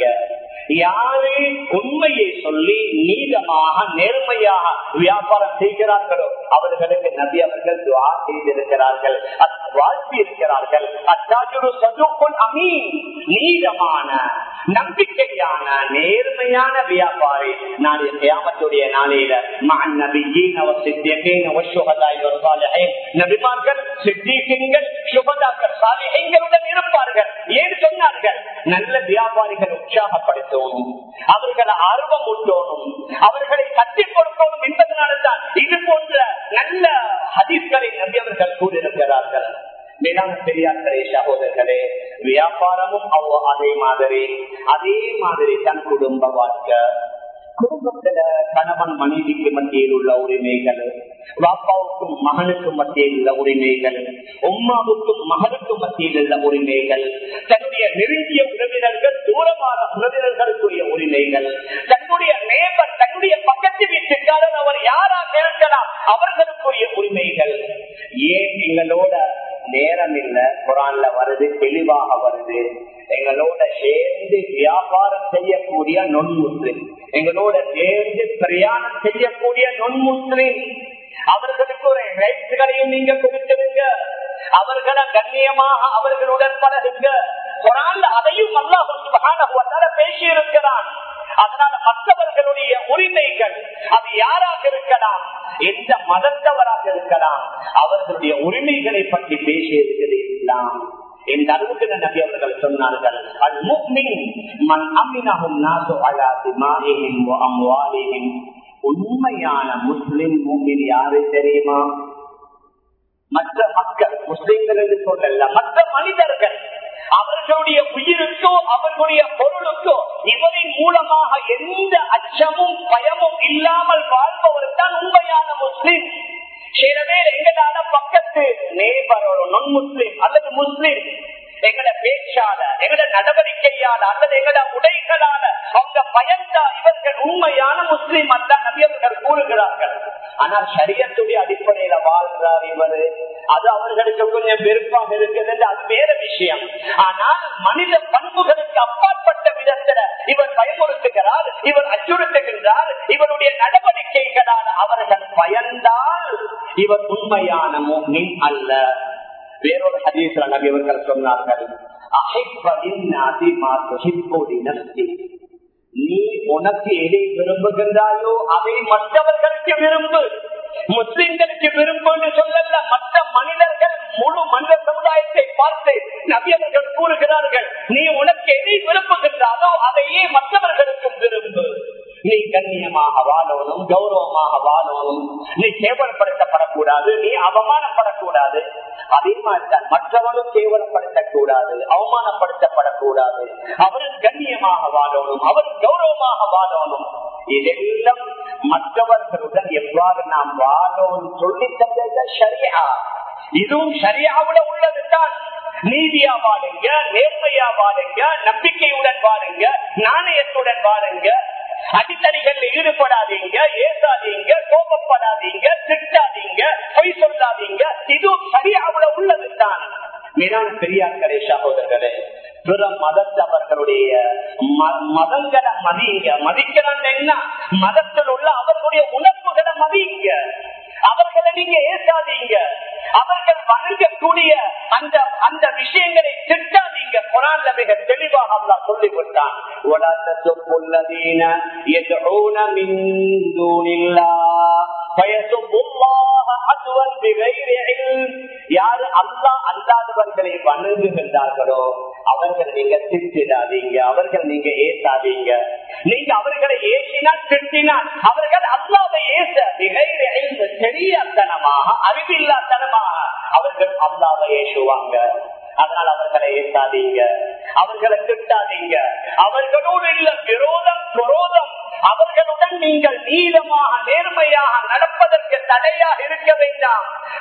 யாரு உண்மையை சொல்லி நீளமாக நேர்மையாக வியாபாரம் செய்கிறார்களோ அவர்களுக்கு நபி அவர்கள் துவா செய்திருக்கிறார்கள் வாழ்த்தி இருக்கிறார்கள் அத்தாஜுரு சதுக்குள் அமீன் நீளமான நம்பிக்கையான நேர்மையான வியாபாரி நாளைய கியாமத்துடைய நாளையில மகன் நபிஜீன் அவர் சித்தியகேன் அவர் சுகதாய் வருவார்கள் நபிமார்கள் சித்திகள் சுகதாக்கள் சாலிகளுடன் இருப்பார்கள் ஏன் சொன்னார்கள் நல்ல வியாபாரிகள் உற்சாகப்படுத்தணும் அவர்களை ஆர்வம் ஊட்டணும் அவர்களை கட்டிக் கொடுக்கணும் என்பதனால்தான் இது போன்ற நல்ல ஹதீஸ்களை நம்பியவர்கள் கூறியிருக்கிறார்கள் மேலான பெரியார்களே சகோதரர்களே வியாபாரமும் அதே மாதிரி அதே மாதிரி தன் குடும்ப வாழ்க்கை குடும்பத்துல கணவன் மனைவிக்கு மத்தியில் உள்ள உரிமைகள் பாப்பாவுக்கும் மகனுக்கும் மத்தியில் உள்ள உரிமைகள் உம்மாவுக்கும் மகனுக்கும் மத்தியில் உள்ள உரிமைகள் தன்னுடைய நெருங்கிய உறவினர்கள் தூரமான உறவினர்களுக்குரிய உரிமைகள் தன்னுடைய நேபர் தன்னுடைய பக்கத்து வீட்டுக்காரர் அவர் யாராக இருக்கலாம் அவர்களுக்குரிய உரிமைகள் ஏன் எங்களோட நேரம் இல்ல குரான்ல வருது தெளிவாக வருது எங்களோட சேர்ந்து வியாபாரம் செய்யக்கூடிய நொன் முஸ்லிம் எங்களோட சேர்ந்து பிரயாணம் செய்யக்கூடிய நொன் முஸ்லிம் அவர்களுக்கு ஒரு ரைட்ஸ்களையும் நீங்க கொடுத்துருங்க அவர்களை கண்ணியமாக அவர்களுடன் பழகுங்க குரான்ல அதையும் அல்லாஹ் பேசி இருக்கிறான் அதனால மற்றவர்களுடைய உரிமைகள் அது யாராக இருக்கலாம் எந்த மதத்தவராக இருக்கலாம் அவர்களுடைய உரிமைகளை பற்றி பேசி இருக்கிறது இஸ்லாம் எந்த அளவுக்கு நபி அவர்கள் சொன்னார்கள் அல் முக்மின் மன் அமினஹும் நாசு அலா திமாஹிஹிம் வ அம்வாலிஹிம் உண்மையான முஸ்லிம் மூமின் யாரு தெரியுமா மற்ற மக்கள் முஸ்லிம்கள் என்று சொல்லல மற்ற மனிதர்கள் அவர்களுடைய உயிருக்கோ அவர்களுடைய பொருளுக்கோ இவரின் மூலமாக எந்த அச்சமும் பயமும் இல்லாமல் வாழ்பவர் தான் உண்மையான முஸ்லிம் சில பேர் எங்களால பக்கத்து நேபரோட நொன் முஸ்லிம் அல்லது முஸ்லிம் எங்கட பேச்சால எங்கட நடவடிக்கையால அல்லது எங்கட உடைகளால அவங்க பயந்தா இவர்கள் உண்மையான முஸ்லிம் அல்ல நபியவர்கள் கூறுகிறார்கள் ஆனால் சரியத்துடைய அடிப்படையில வாழ்றார் இவர் அது அவர்களுக்கு கொஞ்சம் வெறுப்பாக இருக்குது அது வேற விஷயம் ஆனால் மனித பண்புகளுக்கு அப்பாற்பட்ட விதத்துல இவர் பயமுறுத்துகிறார் இவர் அச்சுறுத்துகின்றார் இவருடைய நடவடிக்கைகளால் அவர்கள் பயந்தால் இவர் உண்மையான முக்மின் அல்ல வேறொரு ஹதீஸ்ல நபி அவர்கள் சொன்னார்கள் நீ உனக்கு எதை விரும்புகின்றாயோ அதை மற்றவர்களுக்கு விரும்பு முஸ்லிம்களுக்கு விரும்புன்னு சொல்லல மற்ற மனிதர்கள் முழு மனித சமுதாயத்தை பார்த்து நபியவர்கள் கூறுகிறார்கள் நீ உனக்கு எதை விரும்புகின்றாலோ அதையே மற்றவர்களுக்கும் விரும்பு நீ கண்ணியமாக வாழணும் கௌரவமாக வாழணும் நீ கேவலப்படுத்தப்படக்கூடாது நீ அவமானப்படக்கூடாது அதே மாதிரிதான் மற்றவனும் கேவலப்படுத்தக்கூடாது அவமானப்படுத்தப்படக்கூடாது அவரும் கண்ணியமாக வாழணும் அவரும் கௌரவமாக வாழணும் இதெல்லாம் மற்றவர்களுடன் எவ்வாறு நாம் வாழணும் சொல்லி தந்தது சரியா இதுவும் சரியாவுல உள்ளதுதான் நீதியா வாழுங்க நேர்மையா வாழுங்க நம்பிக்கையுடன் வாழுங்க நாணயத்துடன் வாழுங்க அடித்தடிகள் ஈடுபடாதீங்க ஏசாதீங்க கோபப்படாதீங்க திட்டாதீங்க பொய் சொல்லாதீங்க இதுவும் சரியாவுல உள்ளதுதான் மேலான பெரியார்களே சகோதரர்களே பிற மதத்தவர்களுடைய மதங்களை மதிங்க மதிக்கிறாங்க என்ன மதத்தில் உள்ள அவர்களுடைய உணர்வுகளை மதிங்க அவர்களை நீங்க ஏசாதீங்க அவர்கள் வணங்கக்கூடிய அந்த அந்த விஷயங்களை திட்டாதீங்க குரான்ல மிக தெளிவாக அல்லா சொல்லி விட்டான் யாரு அல்லா அல்லாதவர்களை வணங்குகின்றார்களோ அவர்கள் நீங்க திட்டிடாதீங்க அவர்கள் நீங்க ஏசாதீங்க நீங்க அவர்களை ஏசினால் திட்டினால் அவர்கள் அல்லாவை ஏச தெரியாத்தனமாக அறிவில்லாத்தனமாக அவர்கள் அல்லாவை ஏசுவாங்க அதனால் அவர்களை ஏசாதீங்க அவர்களை திட்டாதீங்க அவர்களோடு இல்ல விரோதம் குரோதம் அவர்களுடன் நீங்கள் நீளமாக நேர்மையாக நடப்பதற்கு தடையாக இருக்க வேண்டாம்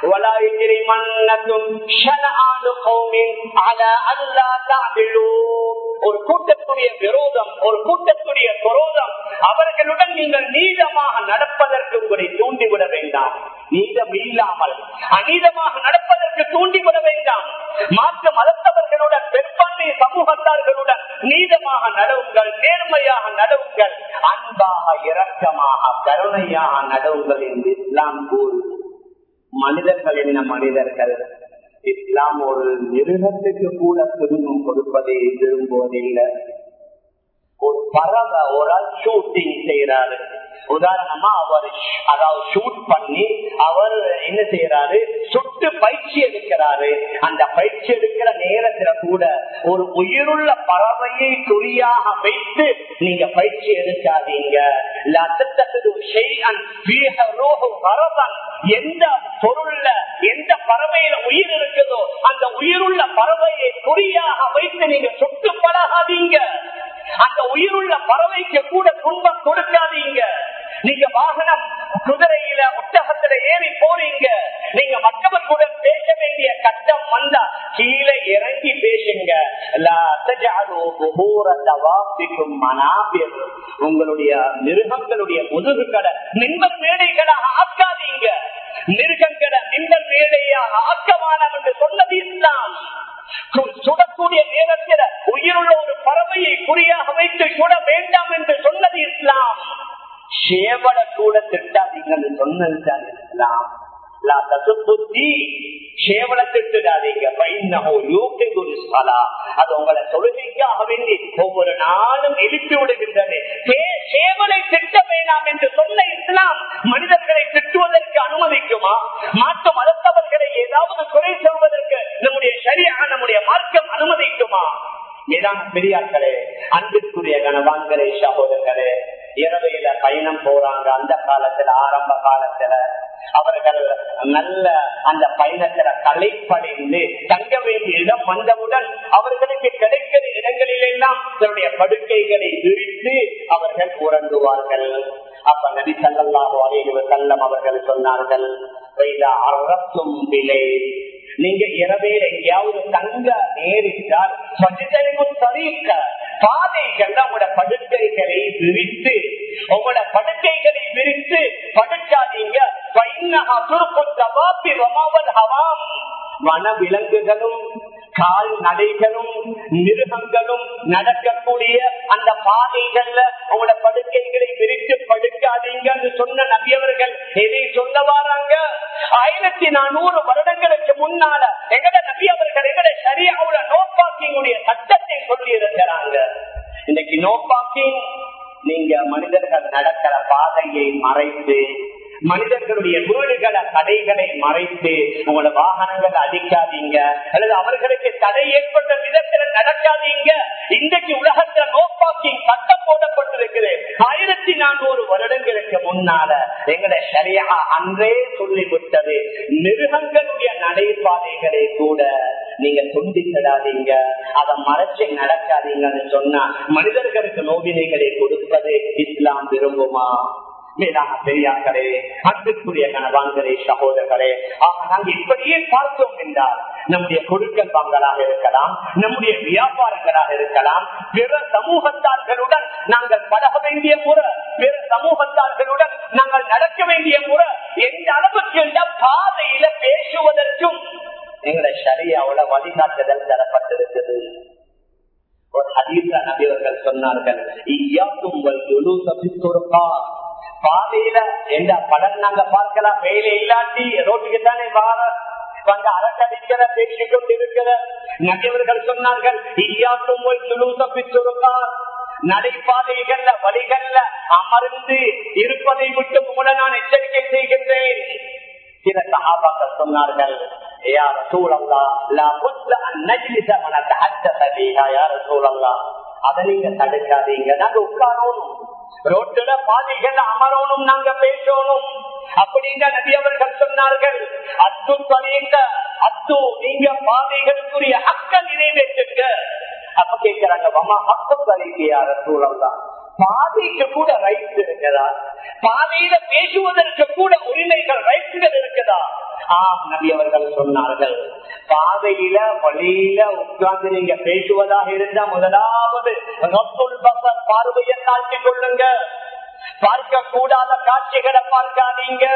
ஒரு கூட்டத்துடைய விரோதம் ஒரு கூட்டத்துடைய குரோதம் அவர்களுடன் நீங்கள் நீளமாக நடப்பதற்கு உங்களை தூண்டிவிட வேண்டாம் நீதம் இல்லாமல் அநீதமாக நடப்பதற்கு தூண்டிவிட வேண்டாம் மாற்று மதத்தவர்களுடன் பெரும்பான்மை சமூகத்தார்களுடன் நீதமாக நடவுங்கள் நேர்மையாக நடவுங்கள் அன்பாக இரக்கமாக கருணையாக நடவுங்கள் என்று இஸ்லாம் கூறு மனிதர்கள் என்ன மனிதர்கள் இஸ்லாம் ஒரு மிருகத்துக்கு கூட திரும்பம் கொடுப்பதை விரும்புவதில்லை ஒரு பறவை ஒரு ஆள் ஷூட்டிங் செய்யறாரு உதாரணமா அவர் அதாவது ஷூட் பண்ணி அவர் என்ன செய்யறாரு சுட்டு பயிற்சி எடுக்கிறாரு அந்த பயிற்சி எடுக்கிற நேரத்துல கூட ஒரு உயிருள்ள பறவையை குறியாக வைத்து நீங்க பயிற்சி எடுக்காதீங்க எந்த பொருள்ல எந்த பறவையில உயிர் இருக்குதோ அந்த உயிருள்ள பறவையை குறியாக வைத்து நீங்க சுட்டு பழகாதீங்க அந்த உயிருள்ள பறவைக்கு கூட துன்பம் கொடுக்காதீங்க நீங்க வாகனம் குதிரையில ஒட்டகத்துல ஏறி போறீங்க நீங்க மற்றவர்களுடன் பேச வேண்டிய கட்டம் வந்தா கீழே இறங்கி பேசுங்க உங்களுடைய மிருகங்களுடைய முதுகுகளை மின்பர் மேடைகளாக ஆக்காதீங்க மிருகங்களை மின்பர் மேடையாக ஆக்கமானம் என்று சொன்னது இஸ்லாம் சுடக்கூடிய நேரத்தில் உயிருள்ள ஒரு பறவையை குறியாக வைத்து சுட வேண்டாம் என்று சொன்னது இஸ்லாம் சேவல கூட திட்டாதீங்கன்னு சொன்னதுதான் இஸ்லாம் சேவல திட்டுடாதீங்க அது உங்களை தொழுகைக்காக வேண்டி ஒவ்வொரு நாளும் எழுப்பி விடுகின்றது சேவலை திட்ட வேண்டாம் என்று சொன்ன இஸ்லாம் மனிதர்களை திட்டுவதற்கு அனுமதிக்குமா மாற்று மதத்தவர்களை ஏதாவது குறை சொல்வதற்கு நம்முடைய சரியா நம்முடைய மார்க்கம் அனுமதிக்குமா மேலான பெரியார்களே அன்பிற்குரிய கணவான்களே சகோதரர்களே இரவையில பயணம் போறாங்க அந்த காலத்துல ஆரம்ப காலத்துல அவர்கள் நல்ல அந்த பயணத்துல கலைப்படைந்து தங்க வேண்டிய இடம் வந்தவுடன் அவர்களுக்கு கிடைக்கிற இடங்களில் எல்லாம் தன்னுடைய படுக்கைகளை விரித்து அவர்கள் உறங்குவார்கள் அப்ப நபி சல்லாஹு அலைவ செல்லம் அவர்கள் சொன்னார்கள் அரசும் விலை நீங்க இரவேல எங்கேயாவது தங்க நேரிட்டால் சரிக்க பாதைகள் உங்களோட படுக்கைகளை விரித்து உங்களோட படுக்கைகளை விரித்து படுக்காதீங்க வன விலங்குகளும் கால் நடைகளும் மிருகங்களும் நடக்கக்கூடிய அந்த பாதைகள்ல உங்களோட படுக்கைகளை விரித்து படுக்காதீங்கன்னு சொன்ன நபியவர்கள் எதை சொல்ல வராங்க ஆயிரத்தி நானூறு வருடங்களுக்கு முன்னால எங்கட நபியவர்கள் எங்கட சரியாவுல நோ பார்க்கிங்குடைய சட்டத்தை சொல்லி இருக்கிறாங்க இன்னைக்கு நோ பார்க்கிங் நீங்க மனிதர்கள் நடக்கிற பாதையை மறைத்து மனிதர்களுடைய வீடுகளை தடைகளை மறைத்து உங்களோட வாகனங்கள் அடிக்காதீங்க அல்லது அவர்களுக்கு தடை ஏற்பட்ட விதத்துல நடக்காதீங்க இன்றைக்கு உலகத்துல நோ பார்க்கிங் சட்டம் போடப்பட்டிருக்குது ஆயிரத்தி நானூறு வருடங்களுக்கு முன்னால எங்களை சரியா அன்றே சொல்லிவிட்டது மிருகங்களுடைய நடைபாதைகளை கூட நீங்க துண்டிக்கிடாதீங்க அதை மறைச்சு நடக்காதீங்கன்னு சொன்னா மனிதர்களுக்கு நோவினைகளை கொடுப்பது இஸ்லாம் விரும்புமா மேலான பெரியார்களே அன்புக்குரிய கணவான்களே சகோதரர்களே ஆக நாங்கள் இப்படியே பார்த்தோம் என்றால் நம்முடைய கொடுக்கல் வாங்கலாக இருக்கலாம் நம்முடைய வியாபாரங்களாக இருக்கலாம் பிற சமூகத்தார்களுடன் நாங்கள் பழக வேண்டிய முறை பிற சமூகத்தார்களுடன் நாங்கள் நடக்க வேண்டிய முறை எந்த அளவுக்கு என்றால் பாதையில பேசுவதற்கும் எங்களை சரியாவோட வழிகாட்டுதல் தரப்பட்டிருக்குது ஒரு ஹதீச நபியவர்கள் சொன்னார்கள் ஐயாக்கும் பாதையில எந்த படம் நாங்க பார்க்கலாம் வேலை இல்லாட்டி ரோட்டுக்கு தானே வார வந்து அரசடிக்கிற பேசிக் கொண்டிருக்கிற நபியவர்கள் சொன்னார்கள் ஐயாக்கும் நடைபாதைகள்ல வழிகள்ல அமர்ந்து இருப்பதை விட்டு கூட நான் எச்சரிக்கை செய்கின்றேன் சில சகாபாக்கள் சொன்னார்கள் يا رسول الله لا بد ان نجلس ونتحدث فيها يا رسول الله அதை நீங்க தடுக்காதீங்க நாங்க உட்காரணும் ரோட்டுல பாதைகள் அமரணும் நாங்க பேசணும் அப்படிங்க நபி அவர்கள் சொன்னார்கள் அத்து பணிங்க அத்து நீங்க பாதைகளுக்குரிய அக்க நிறைவேற்றுங்க அப்ப கேட்கிறாங்க வமா அப்பு பணிக்கு யார சூழல்தான் பாதைக்கு கூட ரைட்ஸ் இருக்குதா பாதையில பேசுவதற்கு கூட உரிமைகள் ரைட்ஸ்கள் இருக்குதா ஆம் நபி அவர்கள் சொன்னார்கள் பாதையில வழியில உட்கார்ந்து நீங்க பேசுவதாக இருந்தா முதலாவது பார்வையை தாழ்த்திக் கொள்ளுங்க பார்க்க கூடாத காட்சிகளை பார்க்காதீங்க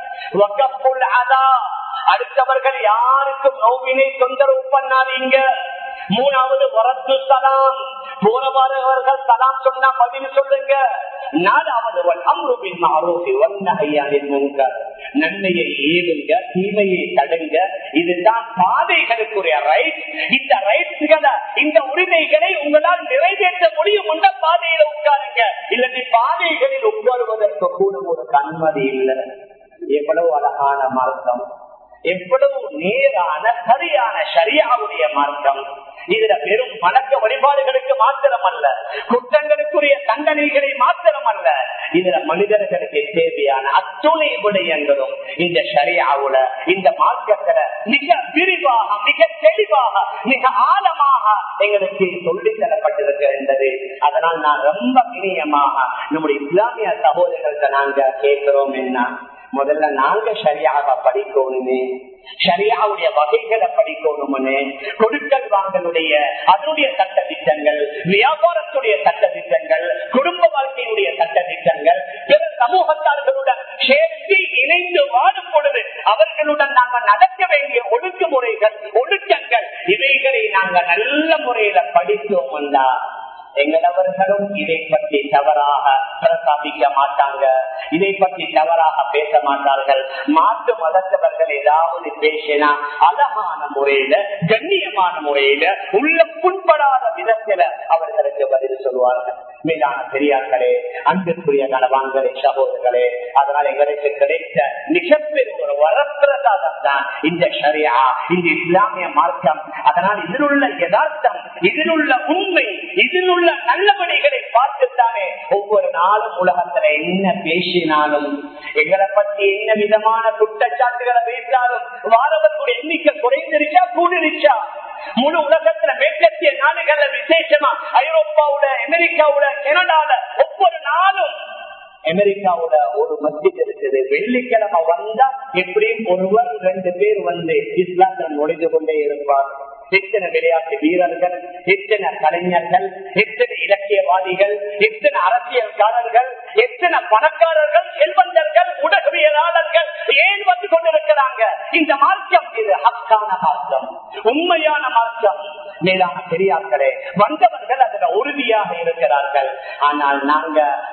அடுத்தவர்கள் யாருக்கும் நோவினை தொந்தரவு பண்ணாதீங்க மூணாவது வரத்து சலாம் போறவர்கள் சலாம் சொன்னா பதில் சொல்லுங்க நாலாவது அம்ருபின் ஆரோக்கிய வண்ணகையானின் முன்கர் நன்மையை ஏவுங்க தீமையை தடுங்க இதுதான் பாதைகளுக்குரிய ரைட் இந்த ரைட்ஸ்களை இந்த உரிமைகளை உங்களால் நிறைவேற்ற முடியும் என்ற பாதையில உட்காருங்க இல்லாட்டி பாதைகளில் உட்காருவதற்கு கூட ஒரு அனுமதி இல்லை எவ்வளவு அழகான மார்க்கம் எவ்வளவு நேரான சரியான சரியாவுடைய மார்க்கம் இதுல பெரும் வணக்க வழிபாடுகளுக்கு மாத்திரம் அல்ல குற்றங்களுக்குரிய தண்டனைகளை மாத்திரம் அல்ல இதுல மனிதர்களுக்கு தேவையான அத்துணை விடயங்களும் இந்த சரியாவுல இந்த மார்க்கத்துல மிக விரிவாக மிக தெளிவாக மிக ஆழமாக எங்களுக்கு சொல்லி தரப்பட்டிருக்கின்றது அதனால் நான் ரொம்ப இனியமாக நம்முடைய இஸ்லாமிய சகோதரர்கள்ட்ட நாங்க கேட்கிறோம் என்ன முதல்ல நாங்க சரியாக படிக்கணுமே சரியாவுடைய வகைகளை படிக்கணும்னு கொடுக்கல் வாங்கலுடைய அதனுடைய சட்ட திட்டங்கள் வியாபாரத்துடைய சட்ட திட்டங்கள் குடும்ப வாழ்க்கையுடைய சட்ட திட்டங்கள் பிற சமூகத்தார்களுடன் சேர்ந்து இணைந்து வாழும் பொழுது அவர்களுடன் நாங்கள் நடக்க வேண்டிய ஒழுங்குமுறைகள் ஒழுக்கங்கள் இவைகளை நாங்கள் நல்ல முறையில படித்தோம் என்றா எங்களவர்களும் இதை பற்றி தவறாக பிரஸ்தாபிக்க மாட்டாங்க இதை பற்றி தவறாக பேச மாட்டார்கள் மாற்று மதத்தவர்கள் ஏதாவது பேசினா அழகான முறையில கண்ணியமான முறையில உள்ள புண்படாத விதத்துல அவர்களுக்கு பதில் சொல்வார்கள் மேலான பெரியார்களே அன்புக்குரிய கணவான்களே சகோதரர்களே அதனால் எங்களுக்கு கிடைத்த மிகப்பெரிய ஒரு வரப்பிரசாதம் தான் இந்த ஷரியா இந்த இஸ்லாமிய மார்க்கம் அதனால் இதில் உள்ள யதார்த்தம் இதில் உள்ள உண்மை இதில் உள்ள நல்லபடிகளை பார்த்துத்தானே ஒவ்வொரு நாளும் உலகத்துல என்ன பேசினாலும் எங்களை பற்றி என்ன விதமான குற்றச்சாட்டுகளை வைத்தாலும் வாரவர்களுடைய எண்ணிக்கை குறைந்திருச்சா கூடிருச்சா முழு உலகத்துல மேற்கத்திய நாடுகள்ல விசேஷமா ஐரோப்பாவோட அமெரிக்காவோட கனடால ஒவ்வொரு நாளும் அமெரிக்காவோட ஒரு மஸ்ஜித் இருக்குது வெள்ளிக்கிழமை வந்தா எப்படியும் ஒருவர் ரெண்டு பேர் வந்து இஸ்லாத்தில் நுழைந்து கொண்டே இருப்பார் எத்தனை விளையாட்டு வீரர்கள் எத்தனை கலைஞர்கள் எத்தனை இலக்கியவாதிகள் எத்தனை அரசியல்காரர்கள் எத்தனை பணக்காரர்கள் செல்வந்தர்கள் உடகவியலாளர்கள் ஏன் வந்து கொண்டிருக்கிறாங்க இந்த மார்க்கம் இது ஹக்கான மார்க்கம் உண்மையான மார்க்கம் மேலான பெரியார்களே வந்தவர்கள் அதுல உறுதியாக இருக்கிறார்கள் ஆனால் நாங்க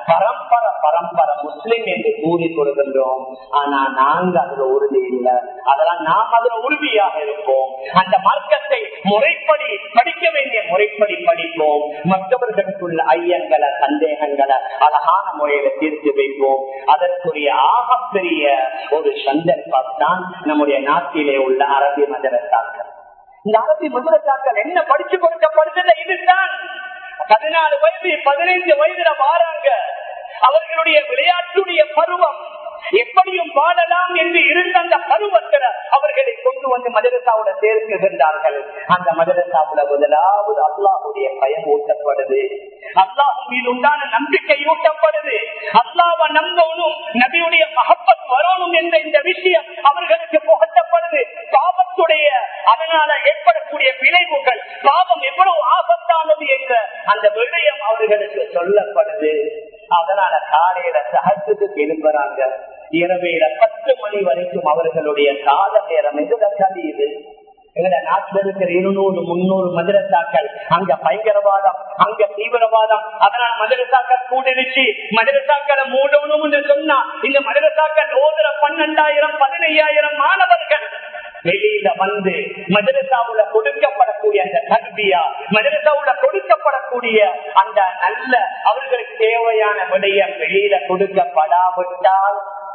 பரம்பரை பரம்பரை முஸ்லிம் என்று கூறி கொடுக்கின்றோம் ஆனா நாங்க அதுல உறுதி இல்லை அதெல்லாம் நாம் அதுல உறுதியாக இருப்போம் அந்த மார்க்கத்தை முறைப்படி படிக்க வேண்டிய முறைப்படி படிப்போம் மற்றவர்களுக்குள்ள ஐயங்களை சந்தேகங்களை அழகான முறையில தீர்த்து வைப்போம் அதற்குரிய ஆகப்பெரிய ஒரு சந்தர்ப்பம் தான் நம்முடைய நாட்டிலே உள்ள அரபி மதரசாக்கள் இந்த அரபி மதரசாக்கள் என்ன படிச்சு கொடுக்கப்படுகிறது இதுதான் பதினாலு வயது பதினைந்து வயதுல வாராங்க அவர்களுடைய விளையாட்டுடைய பருவம் எப்படியும் வாழலாம் என்று இருந்த அந்த பருவத்தில் அவர்களை கொண்டு வந்து மதரசாவுல சேர்க்குகின்றார்கள் அந்த மதரசாவுல முதலாவது அல்லாஹுடைய பயம் ஊட்டப்படுது அல்லாஹு மீது உண்டான நம்பிக்கை ஊட்டப்படுது அல்லாவை நம்பணும் நபியுடைய மகப்பத் வரணும் என்ற இந்த விஷயம் அவர்களுக்கு புகட்டப்படுது பாவத்துடைய அதனால ஏற்படக்கூடிய விளைவுகள் பாவம் எவ்வளவு ஆபத்தானது என்ற அந்த விடயம் அவர்களுக்கு சொல்லப்படுது அதனால காலையில சகத்துக்கு எழும்புறாங்க இரவையில பத்து மணி வரைக்கும் அவர்களுடைய கால நேரம் எதுல கழியுது எங்கட நாட்டில் இருக்கிற இருநூறு முன்னூறு மதுரசாக்கள் அங்க பயங்கரவாதம் அங்க தீவிரவாதம் அதனால மதுரசாக்கள் கூடிருச்சு மதுரசாக்களை மூடணும்னு சொன்னா இந்த மதுரசாக்கள் ஓதுற பன்னெண்டாயிரம் பதினையாயிரம் மாணவர்கள் வெளியில வந்து மதரசாவுல கொடுக்கப்படக்கூடிய அந்த கல்வியா மதரசாவுல கொடுக்கப்படக்கூடிய அந்த நல்ல அவர்களுக்கு தேவையான விடயம் வெளியில கொடுக்கப்படாவிட்டால்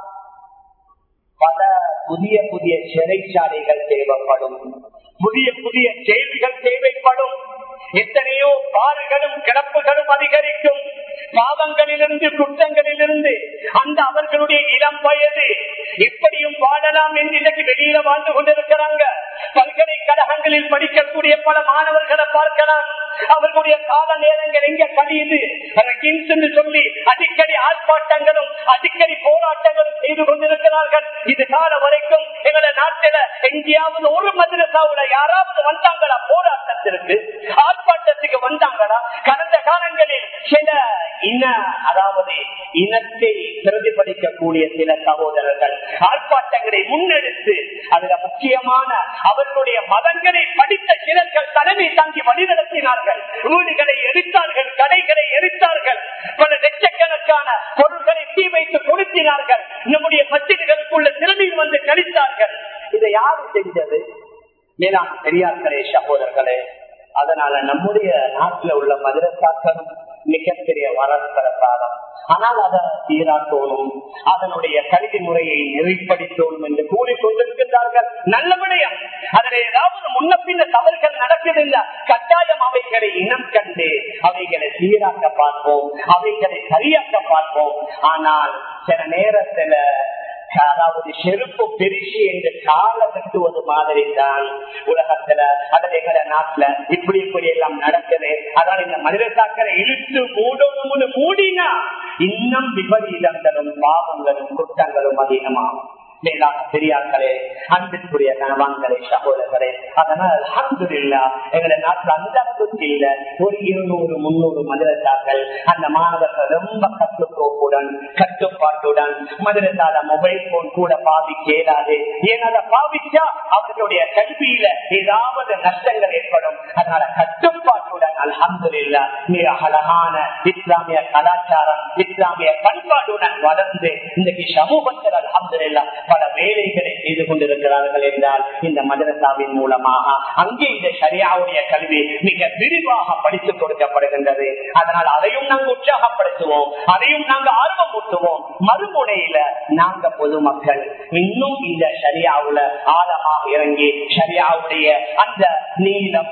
பல புதிய புதிய சிறைச்சாலைகள் தேவைப்படும் புதிய புதிய செய்திகள் தேவைப்படும் எத்தனையோ பாறுகளும் கிடப்புகளும் அதிகரிக்கும் பாவங்களிலிருந்து குற்றங்களிலிருந்து அந்த அவர்களுடைய இளம் வயது எப்படியும் வாழலாம் என்று இன்றைக்கு வெளியில வாழ்ந்து கொண்டிருக்கிறாங்க பல்கலைக்கழகங்களில் படிக்கக்கூடிய பல மாணவர்களை பார்க்கலாம் அவர்களுடைய கால நேரங்கள் எங்க கழியுது என்று சொல்லி அடிக்கடி ஆர்ப்பாட்டங்களும் அடிக்கடி போராட்டங்களும் செய்து கொண்டிருக்கிறார்கள் இது கால வரைக்கும் எங்களோட நாட்டில எங்கேயாவது ஒரு மதுரசாவுல யாராவது வந்தாங்களா போராட்டத்திற்கு ஆர்ப்பாட்டத்துக்கு வந்தாங்களா கடந்த காலங்களில் சில இன அதாவது இனத்தை பிரதிபலிக்கக்கூடிய சில சகோதரர்கள் ஆர்ப்பாட்டங்களை முன்னெடுத்து அதுல முக்கியமான அவர்களுடைய மதங்களை படித்த சிலர்கள் தலைமை தாங்கி வழிநடத்தினார்கள் வீடுகளை எரித்தார்கள் கடைகளை எரித்தார்கள் பல லட்சக்கணக்கான பொருட்களை தீ வைத்து கொடுத்தினார்கள் நம்முடைய மசிதிகளுக்குள்ள திருநீர் வந்து கழித்தார்கள் இதை யாரு செஞ்சது மேலான பெரியார்களே சகோதரர்களே அதனால நம்முடைய நாட்டில் உள்ள மதுரசாக்களும் மிகப்பெரிய வரப்பிரசாதம் ஆனால் அதை சீராக்கணும் அதனுடைய கல்வி முறையை நெறிப்படுத்தணும் என்று கூறிக்கொண்டிருக்கின்றார்கள் நல்ல விடயம் அதில் ஏதாவது முன்ன பின்ன தவறுகள் நடக்குதுங்க கட்டாயம் அவைகளை இனம் கண்டு அவைகளை சீராக்க பார்ப்போம் அவைகளை சரியாக்க பார்ப்போம் ஆனால் சில நேரத்துல அதாவது செருப்பு பெருசி என்று கால கட்டுவது மாதிரி தான் உலகத்துல அல்லது எங்களை நாட்டுல இப்படி இப்படி எல்லாம் நடக்குது அதனால இந்த மனிதத்தாக்களை இழுத்து மூடணும்னு மூடினா இன்னும் விபரீதங்களும் பாவங்களும் குற்றங்களும் அதிகமாகும் மேலான பெரியார்களே அன்பிற்குரிய கணவான்களே சகோதரர்களே அதனால் அன்பு இல்லா எங்களை நாட்டில் அந்த அளவுக்கு இல்ல ஒரு இருநூறு முன்னூறு மதுரசாக்கள் அந்த மாணவர்கள் ரொம்ப கட்டுக்கோப்புடன் கட்டுப்பாட்டுடன் மதுரசால மொபைல் போன் கூட பாவிக்க இயலாது ஏன் அதை பாவிச்சா அவர்களுடைய கல்வியில ஏதாவது நஷ்டங்கள் ஏற்படும் அதனால கட்டுப்பாட்டுடன் அல்ஹந்து இல்லா மிக அழகான இஸ்லாமிய கலாச்சாரம் இஸ்லாமிய பண்பாட்டுடன் வளர்ந்து இன்றைக்கு சமூகத்தில் அல்ஹந்து இல்லா பல வேலைகளை செய்து கொண்டிருக்கிறார்கள் என்றால் இந்த மதரசாவின் மூலமாக அங்கே இந்த சரியாவுடைய கல்வி மிக விரிவாக படித்துக் கொடுக்கப்படுகின்றது அதனால் அதையும் நாங்கள் உற்சாகப்படுத்துவோம் அதையும் நாங்கள் ஆர்வம் ஊட்டுவோம் மறுமுனையில நாங்க பொதுமக்கள் இன்னும் இந்த சரியாவுல ஆழமாக இறங்கி சரியாவுடைய அந்த நீளம்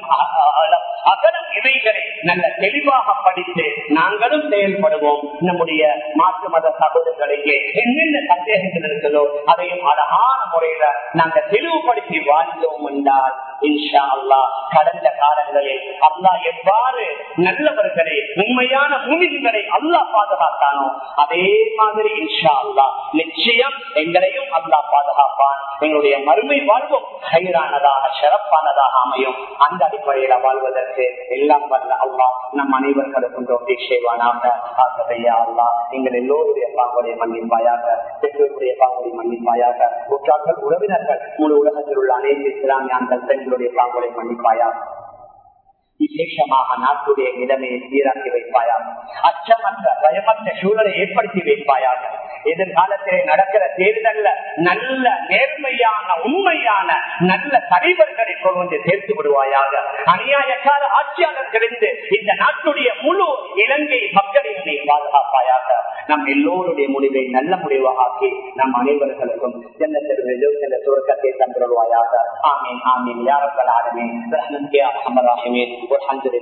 அகலம் இவைகளை நல்ல தெளிவாக படித்து நாங்களும் செயல்படுவோம் நம்முடைய மாற்று மத சகோதரர்களுக்கு என்னென்ன சந்தேகங்கள் இருக்குதோ அதையும் அழகான முறையில நாங்க தெளிவுபடுத்தி வாழ்ந்தோம் என்றால் இன்ஷா அல்லா கடந்த காலங்களில் அல்லா எவ்வாறு நல்லவர்களை உண்மையான முனிகளை அல்லா பாதுகாத்தானோ அதே மாதிரி இன்ஷா அல்லா நிச்சயம் எங்களையும் அல்லா பாதுகாப்பான் எங்களுடைய மறுமை வாழ்வும் ஹைரானதாக சிறப்பானதாக அமையும் அந்த அடிப்படையில வாழ்வதற்கு எல்லாம் வல்ல அல்லா நம் அனைவர்களுக்கும் தோட்டி செய்வானாக ஆகவையா அல்லா எங்கள் எல்லோருடைய பாங்குடைய மன்னிப்பாயாக பெற்றோருடைய பாங்குடைய மன்னிப்பாயாக உற்றார்கள் உறவினர்கள் முழு உலகத்தில் உள்ள அனைத்து இஸ்லாமியான்கள் பெண்களுடைய பாங்குடைய மன்னிப்பாயாக விசேஷமாக நாட்டுடைய நிலைமையை சீராக்கி வைப்பாயாக அச்சமற்ற பயமற்ற சூழலை ஏற்படுத்தி வைப்பாயாக எதிர்காலத்திலே நடக்கிற தேர்தல்ல நல்ல நேர்மையான உண்மையான நல்ல தலைவர்களை கொண்டு வந்து சேர்த்து விடுவாயாக அநியாயக்கார ஆட்சியாளர்களிருந்து இந்த நாட்டுடைய முழு இலங்கை மக்களையும் நீ பாதுகாப்பாயாக நம் எல்லோருடைய முடிவை நல்ல முடிவாக்கி நம் அனைவர்களுக்கும் செல்ல சுரக்கத்தை தந்துடுவாயாக ஆமீன் ஆமீன் யாரங்கள் ஆரமே ரஹ்மன் கே அஹமர் ஆமீன்